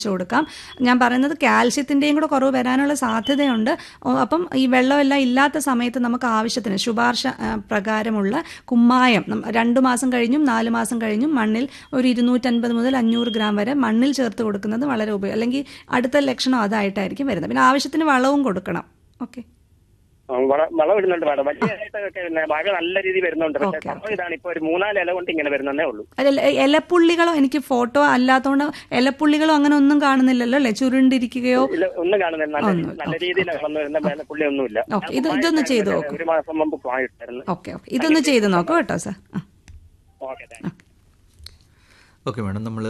വെച്ച് കൊടുക്കാം ഞാൻ പറയുന്നത് കാൽസ്യത്തിൻ്റെയും കൂടെ കുറവ് വരാനുള്ള സാധ്യതയുണ്ട് ഓ, അപ്പം ഈ വെള്ളമെല്ലാം ഇല്ലാത്ത സമയത്ത് നമുക്ക് ആവശ്യത്തിന് ശുപാർശ ആ, പ്രകാരമുള്ള കുമ്മായം നം- രണ്ട് മാസം കഴിഞ്ഞും നാല് മാസം കഴിഞ്ഞും മണ്ണിൽ ഒരു ഇരുന്നൂറ്റൻപത് മുതൽ അഞ്ഞൂറ് ഗ്രാം വരെ മണ്ണിൽ ചേർത്ത് കൊടുക്കുന്നത് വളരെ ഉപയോഗം അല്ലെങ്കിൽ അടുത്ത ലക്ഷണം അതായിട്ടായിരിക്കും വരുന്നത് പിന്നെ ആവശ്യത്തിന് വളവും കൊടുക്കണം ഓക്കെ ആ, വള- വളം ഇടുന്നുണ്ട് മാഡം വലിയതായിട്ടൊക്കെ പിന്നെ മഴ നല്ല രീതിയിൽ വരുന്നുണ്ട് പക്ഷേ ഓക്കെ, സംഭവം ഇതാണ് ഇപ്പൊ ഒരു മൂന്നാല് ഇല കൊണ്ട് ഇങ്ങനെ വരുന്നതേ ഉള്ളൂ അല്ല ഇലപ്പുള്ളികളോ എനിക്ക് ഫോട്ടോ അല്ലാത്തതുകൊണ്ട് ഇലപ്പുള്ളികളോ അങ്ങനെ ഒന്നും കാണുന്നില്ലല്ലോ അല്ലേ ചുരുണ്ടിരിക്കുകയോ ഇല്ല ഒന്നും കാണുന്നില്ല നല്ല ഒന്നും, നല്ല രീതിയിൽ വന്നു വരുന്ന വേല പുള്ളി ഒന്നുമില്ല ഓക്കെ, ഇത് ഇതൊന്ന് ചെയ്ത് നോക്കൂ. ഒരു മാസം മുമ്പ് പോയിട്ടായിരുന്നു ഓക്കെ ഓക്കെ ഇതൊന്ന് ചെയ്ത് നോക്കൂ കേട്ടോ സാർ ആ ഓക്കെ താങ്ക് ഓക്കെ മാഡം നമ്മൾ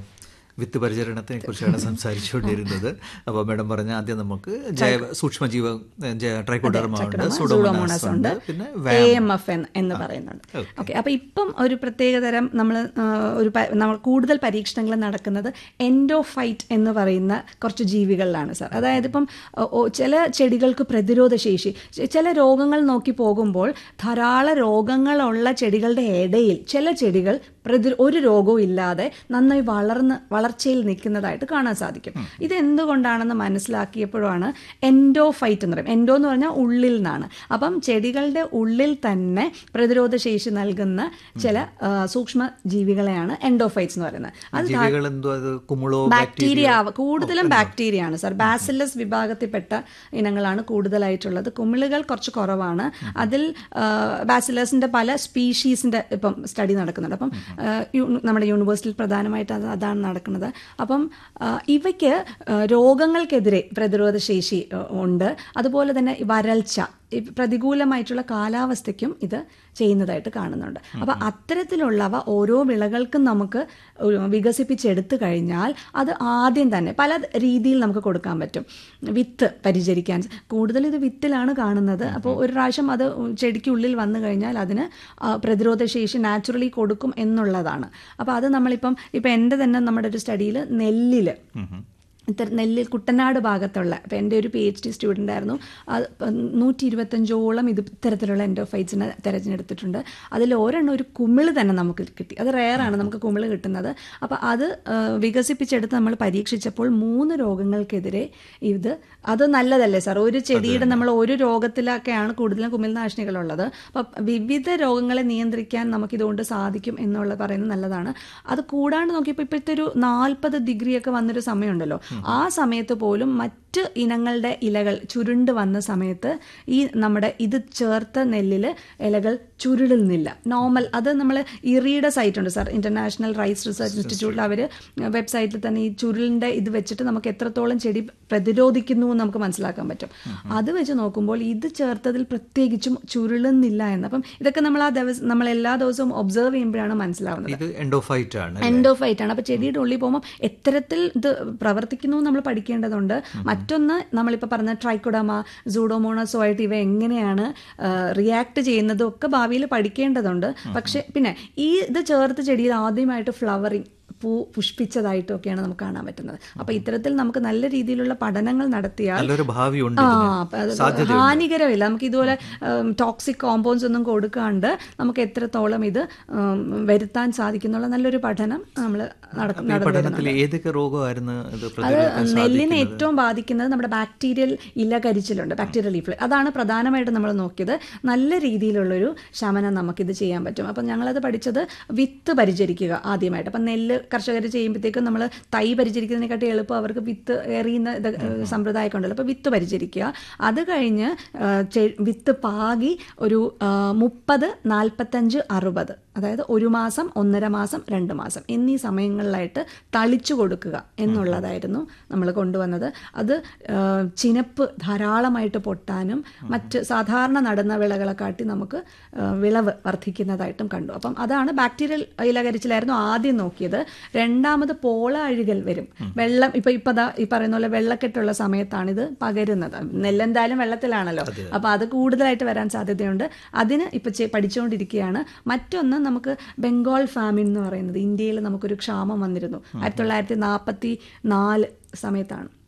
വിത്ത് പരിചരണത്തെ കുറിച്ചാണ് സംസാരിച്ചുകൊണ്ടിരുന്നത് അപ്പോൾ മാഡം പറഞ്ഞ ആദ്യം നമുക്ക് ജൈവ സൂക്ഷ്മജീവ ട്രൈക്കോഡർമ ഉണ്ട് സുഡോമോണാസ് ഉണ്ട് പിന്നെ എ എം എഫ് എന്ന് പറയുന്നുണ്ട് ഓക്കെ അപ്പൊ ഇപ്പം ഒരു പ്രത്യേകതരം നമ്മൾ ഒരു പ- നമ്മൾ കൂടുതൽ പരീക്ഷണങ്ങൾ നടക്കുന്നത് എൻഡോഫൈറ്റ് എന്ന് പറയുന്ന കുറച്ച് ജീവികളിലാണ് സാർ അതായത് ഇപ്പം ഓ, ഓ, ചില ചെടികൾക്ക് പ്രതിരോധ ശേഷി ചെ- ചില രോഗങ്ങൾ നോക്കി പോകുമ്പോൾ ധാരാളം രോഗങ്ങളുള്ള ചെടികളുടെ ഇടയിൽ ചില ചെടികൾ പ്രതി ഒരു രോഗവും ഇല്ലാതെ നന്നായി വളർന്ന് വളർച്ചയിൽ നിൽക്കുന്നതായിട്ട് കാണാൻ സാധിക്കും ഇത് എന്തുകൊണ്ടാണെന്ന് മനസ്സിലാക്കിയപ്പോഴാണ് എൻഡോഫൈറ്റ് എന്ന് പറയും എൻഡോ എന്ന് പറഞ്ഞാൽ ഉള്ളിൽ നിന്നാണ് അപ്പം ചെടികളുടെ ഉള്ളിൽ തന്നെ പ്രതിരോധ ശേഷി നൽകുന്ന ചില ആ, സൂക്ഷ്മ ജീവികളെയാണ് എൻഡോഫൈറ്റ്സ് എന്ന് പറയുന്നത് അത് ധാ- ജീവികൾ എന്തോ അത് കുമിളോ ബാക്ടീരിയ ആവ- കൂടുതലും ബാക്ടീരിയ ആണ് സാർ ബാസിലസ് വിഭാഗത്തിൽപ്പെട്ട ഇനങ്ങളാണ് കൂടുതലായിട്ടുള്ളത് കുമിളുകൾ കുറച്ച് കുറവാണ് അതിൽ ബാസിലസിന്റെ പല സ്പീഷീസിന്റെ ഇപ്പം സ്റ്റഡി നടക്കുന്നുണ്ട് അപ്പം ആ, യു- നമ്മുടെ യൂണിവേഴ്സിറ്റിയിൽ പ്രധാനമായിട്ട് അത് അതാണ് നടക്കുന്നത് അപ്പം ആ, ഇവയ്ക്ക് ആ, രോഗങ്ങൾക്കെതിരെ പ്രതിരോധ ശേഷി ആ, ഉണ്ട് അതുപോലെ തന്നെ ഈ വരൾച്ച ഈ പ്രതികൂലമായിട്ടുള്ള കാലാവസ്ഥയ്ക്കും ഇത് ചെയ്യുന്നതായിട്ട് കാണുന്നുണ്ട് അപ്പൊ അത്തരത്തിലുള്ളവ ഓരോ വിളകൾക്കും നമുക്ക് ഒരു വികസിപ്പിച്ചെടുത്തു കഴിഞ്ഞാൽ അത് ആദ്യം തന്നെ പല രീതിയിൽ നമുക്ക് കൊടുക്കാൻ പറ്റും വിത്ത് പരിചരിക്കാൻ കൂടുതൽ ഇത് വിത്തിലാണ് കാണുന്നത് അപ്പോൾ ഒരു പ്രാവശ്യം അത് ചെടിക്കുള്ളിൽ വന്നു കഴിഞ്ഞാൽ അതിന് ആ, പ്രതിരോധ ശേഷി നാച്ചുറലി കൊടുക്കും എന്നുള്ളതാണ് അപ്പോൾ അത് നമ്മളിപ്പം ഇപ്പം എൻ്റെ തന്നെ നമ്മുടെ ഒരു സ്റ്റഡിയിൽ നെല്ലിൽ ഇത്തരം നെല്ലിൽ കുട്ടനാട് ഭാഗത്തുള്ള ഇപ്പം എൻ്റെ ഒരു പി എച്ച് ഡി സ്റ്റുഡൻ്റ് ആയിരുന്നു അത് നൂറ്റി ഇരുപത്തഞ്ചോളം ഇത് ഇത്തരത്തിലുള്ള എൻഡോഫൈറ്റ്സിനെ തിരഞ്ഞെടുത്തിട്ടുണ്ട് അതിൽ ഒരെണ്ണം ഒരു കുമിള് തന്നെ നമുക്ക് കിട്ടി അത് റെയറാണ് നമുക്ക് കുമിള് കിട്ടുന്നത് അപ്പോൾ അത് ആ, വികസിപ്പിച്ചെടുത്ത് നമ്മൾ പരീക്ഷിച്ചപ്പോൾ മൂന്ന് രോഗങ്ങൾക്കെതിരെ ഇത് അത് നല്ലതല്ലേ സാർ ഒരു ചെടിയുടെ നമ്മൾ ഒരു രോഗത്തിലൊക്കെയാണ് കൂടുതലും കുമിൾനാശിനികളുള്ളത് അപ്പം വിവിധ രോഗങ്ങളെ നിയന്ത്രിക്കാൻ നമുക്കിതുകൊണ്ട് സാധിക്കും എന്നുള്ളത് പറയുന്നത് നല്ലതാണ് അത് കൂടാണ്ട് നോക്കിയപ്പോൾ ഇപ്പോഴത്തെ ഒരു നാൽപ്പത് ഡിഗ്രിയൊക്കെ വന്നൊരു സമയമുണ്ടല്ലോ ആ സമയത്ത് പോലും മറ്റ് ഇനങ്ങളുടെ ഇലകൾ ചുരുണ്ട് വന്ന സമയത്ത് ഈ നമ്മുടെ ഇത് ചേർത്ത നെല്ലിൽ ഇലകൾ ചുരുളുന്നില്ല നോർമൽ അത് നമ്മൾ ഇറിയുടെ സൈറ്റ് ഉണ്ട് സാർ ഇന്റർനാഷണൽ റൈസ് റിസർച്ച് ഇൻസ്റ്റിറ്റ്യൂട്ടിൽ അവർ വെബ്സൈറ്റിൽ തന്നെ ഈ ചുരുളിൻ്റെ ഇത് വെച്ചിട്ട് നമുക്ക് എത്രത്തോളം ചെടി പ്രതിരോധിക്കുന്നു എന്ന് നമുക്ക് മനസ്സിലാക്കാൻ പറ്റും അത് വെച്ച് നോക്കുമ്പോൾ ഇത് ചേർത്തതിൽ പ്രത്യേകിച്ചും ചുരുളുന്നില്ല എന്ന് അപ്പം ഇതൊക്കെ നമ്മൾ ആ ദിവസം നമ്മൾ എല്ലാ ദിവസവും ഒബ്സർവ് ചെയ്യുമ്പോഴാണ് മനസ്സിലാവുന്നത് ഇത് എൻഡോഫൈറ്റ് ആണ് എൻഡോഫൈറ്റ് ആണ് അപ്പൊ ചെടിയുടെ ഉള്ളിൽ പോകുമ്പോൾ എത്തരത്തിൽ ഇത് പ്രവർത്തിക്കുന്നു എന്ന് നമ്മൾ പഠിക്കേണ്ടതുണ്ട് മറ്റൊന്ന് നമ്മളിപ്പോൾ പറഞ്ഞ ട്രൈക്കോഡമ സൂഡോമോണസോ ആയിട്ട് ഇവ എങ്ങനെയാണ് റിയാക്ട് ചെയ്യുന്നതും ഒക്കെ ഭാവിയിൽ പഠിക്കേണ്ടതുണ്ട് പക്ഷെ പിന്നെ ഈ ഇത് ചേർത്ത് ചെടിയിൽ ആദ്യമായിട്ട് ഫ്ലവറിങ് പൂ പുഷ്പിച്ചതായിട്ടും ഒക്കെയാണ് നമുക്ക് കാണാൻ പറ്റുന്നത് അപ്പൊ ഇത്തരത്തിൽ നമുക്ക് നല്ല രീതിയിലുള്ള പഠനങ്ങൾ നടത്തിയാൽ നല്ലൊരു ഭാവിയുണ്ട് ആ ഇതിന്. അപ്പൊ അത് സാധ്യതയുണ്ട് ഹാനികരമില്ല നമുക്ക് ഇതുപോലെ ടോക്സിക് കോമ്പൗണ്ട്സ് ഒന്നും കൊടുക്കാണ്ട് നമുക്ക് എത്രത്തോളം ഇത് ഉം, വരുത്താൻ സാധിക്കുന്നുള്ള നല്ലൊരു പഠനം നമ്മൾ അപ്പൊ ഈ പഠനത്തിൽ ഏതൊക്കെ രോഗമായിരുന്നു ഇത് അത് പ്രതിരോധിക്കാൻ നെല്ലിനെ സാധിക്കുന്നത് ഏറ്റവും ബാധിക്കുന്നത് നമ്മുടെ ബാക്ടീരിയൽ ഇല കരിച്ചിലുണ്ട് ബാക്ടീരിയൽ ലീഫ് അതാണ് പ്രധാനമായിട്ട് നമ്മൾ നോക്കിയത് നല്ല രീതിയിലുള്ളൊരു ശമനം നമുക്കിത് ചെയ്യാൻ പറ്റും അപ്പം ഞങ്ങളത് പഠിച്ചത് വിത്ത് പരിചരിക്കുക ആദ്യമായിട്ട് അപ്പം നെല്ല് കർഷകർ ചെയ്യുമ്പോഴത്തേക്കും നമ്മൾ തൈ പരിചരിക്കുന്നതിനെക്കാട്ടി എളുപ്പം അവർക്ക് വിത്ത് എറിയുന്ന ഇത് സമ്പ്രദായമൊക്കെ ഉണ്ടല്ലോ അപ്പോൾ വിത്ത് പരിചരിക്കുക അത് കഴിഞ്ഞ് ആ, ചെ- വിത്ത് പാകി ഒരു ആ, മുപ്പത് നാൽപ്പത്തഞ്ച് അറുപത് അതായത് ഒരു മാസം ഒന്നര മാസം രണ്ട് മാസം എന്നീ സമയങ്ങളിലായിട്ട് തളിച്ചു കൊടുക്കുക എന്നുള്ളതായിരുന്നു നമ്മൾ കൊണ്ടുവന്നത് അത് ആ, ചിനപ്പ് ധാരാളമായിട്ട് പൊട്ടാനും മറ്റ് സാധാരണ നടുന്ന വിളകളെ കാട്ടി നമുക്ക് ആ, വിളവ് വർദ്ധിക്കുന്നതായിട്ടും കണ്ടു അപ്പം അതാണ് ബാക്ടീരിയൽ ഇലകരിച്ചിലായിരുന്നു ആദ്യം നോക്കിയത് രണ്ടാമത് പോള അഴുകൽ വരും വെള്ളം ഇപ്പൊ ഇപ്പൊ ദാ ഈ പറയുന്ന പോലെ വെള്ളക്കെട്ടുള്ള സമയത്താണ് ഇത് പകരുന്നത് നെല്ലെന്തായാലും വെള്ളത്തിലാണല്ലോ അപ്പൊ അത് കൂടുതലായിട്ട് വരാൻ സാധ്യതയുണ്ട് അതിന് ഇപ്പൊ ചെ- പഠിച്ചുകൊണ്ടിരിക്കുകയാണ് മറ്റൊന്ന് നമുക്ക് ബംഗാൾ ഫാമിൻ എന്ന് പറയുന്നത് ഇന്ത്യയിൽ നമുക്കൊരു ക്ഷാമം വന്നിരുന്നു ആയിരത്തി തൊള്ളായിരത്തി നാൽപ്പത്തി നാല് സമയത്താണ്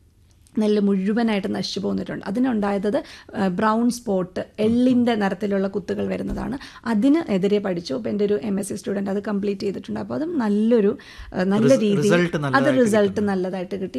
നെല്ല് മുഴുവനായിട്ട് നശിച്ചു പോന്നിട്ടുണ്ട് അതിനുണ്ടായത് ബ്രൗൺ സ്പോട്ട് എള്ളിൻ്റെ നിറത്തിലുള്ള കുത്തുകൾ വരുന്നതാണ് അതിന് എതിരെ പഠിച്ചു അപ്പോൾ എൻ്റെ ഒരു എം എസ് സി സ്റ്റുഡൻറ്റ് അത് കംപ്ലീറ്റ് ചെയ്തിട്ടുണ്ട് അപ്പോൾ അതും നല്ലൊരു ആ, നല്ല രീതിയിൽ result അത് നല്ലതായിട്ട് റിസൾട്ട് നല്ലതായിട്ട് കിട്ടി